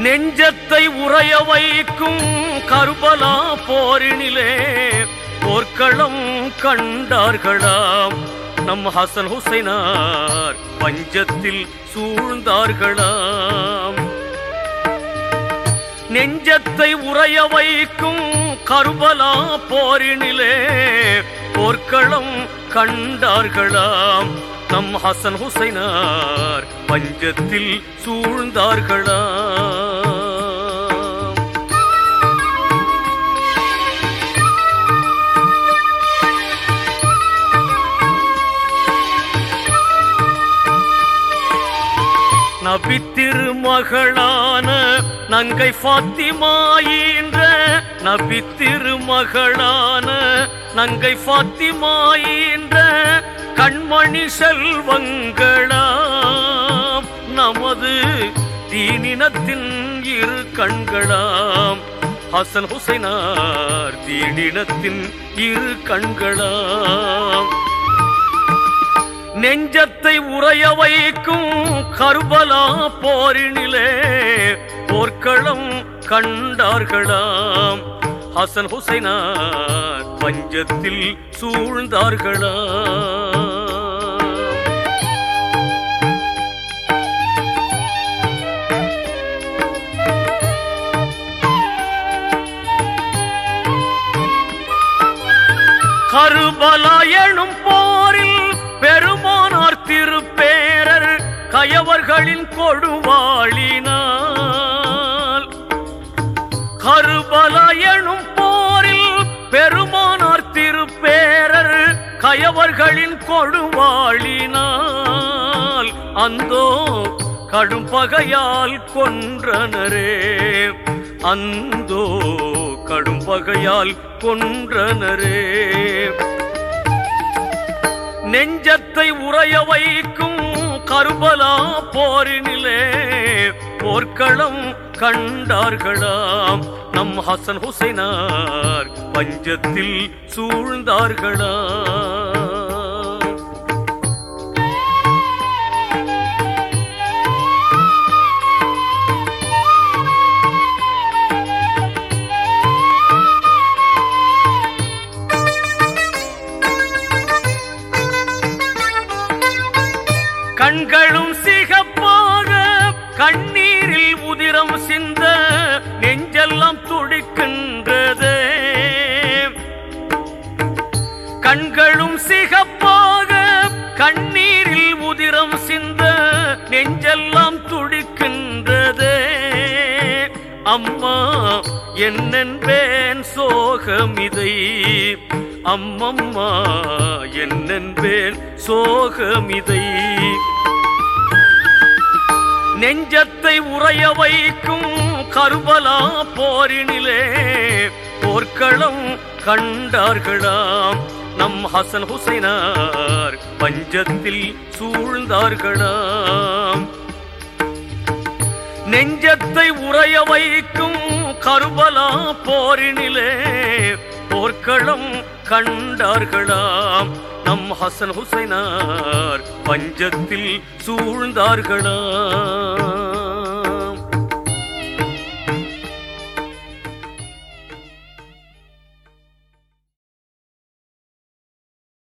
நெஞ்சத்தை உறைய வைக்கும் கருபலா போரினிலே போர்க்களம் கண்டார்களாம் நம் ஹசன் ஹுசைனார் பஞ்சத்தில் சூழ்ந்தார்களாம் நெஞ்சத்தை உறைய வைக்கும் கருபலா போரினிலே போர்க்களம் கண்டார்களாம் நம் ஹசன் ஹுசைனார் பஞ்சத்தில் சூழ்ந்தார்களாம் நபி திருமகளான நங்கை ஃபாத்திமாயின்ற நபி திருமகளான நங்கை ஃபாத்திமாயின்ற கண்மணி செல்வங்களாம் நமது தீனினத்தின் இரு கண்களாம் ஹசன் ஹுசைனார் தீனினத்தின் இரு கண்களாம் நெஞ்சத்தை உறைய வைக்கும் கர்பலா போரினிலே போர்க்களம் கண்டார்களாம் ஹசன் ஹுசைனார் பஞ்சத்தில் சூழ்ந்தார்களாம் கருபலா எனும் போரில் பெருமானார் திருப்பேரர் கயவர்களின் கொடுவாளினால் கருபலா எனும் போரில் பெருமானார் திருப்பேரர் கயவர்களின் கொடுவாளினால் அந்தோ கடும் பகையால் கொன்றனரே அந்தோ கடும் பகையால் கொன்றனரே நெஞ்சத்தை உறைய வைக்கும் கருபலா போரினிலே போர்க்களம் கண்டார்களாம் நம் ஹசன் ஹுசைனார் பஞ்சத்தில் சூழ்ந்தார்களாம் கண்களும் சிகப்பாக கண்ணீரில் உதிரம் சிந்த நெஞ்செல்லாம் துடிக்கின்றது கண்களும் சிகப்பாக கண்ணீரில் உதிரம் சிந்த நெஞ்செல்லாம் துடிக்கின்றது அம்மா என்னென்பேன் சோகமிதை அம்மம்மா என்னென்பேன் சோகமிதை நெஞ்சத்தை உறைய வைக்கும் கருபலா போரினிலே போர்க்களம் கண்டார்களாம் நம் ஹசன் ஹுசைனார் பஞ்சத்தில் சூழ்ந்தார்களாம் நெஞ்சத்தை உறைய வைக்கும் கருபலா போரினிலே போர்க்களம் கண்டார்களாம் நம் ஹசன் ஹுசைனார் பஞ்சத்தில் சூழ்ந்தார்களாம்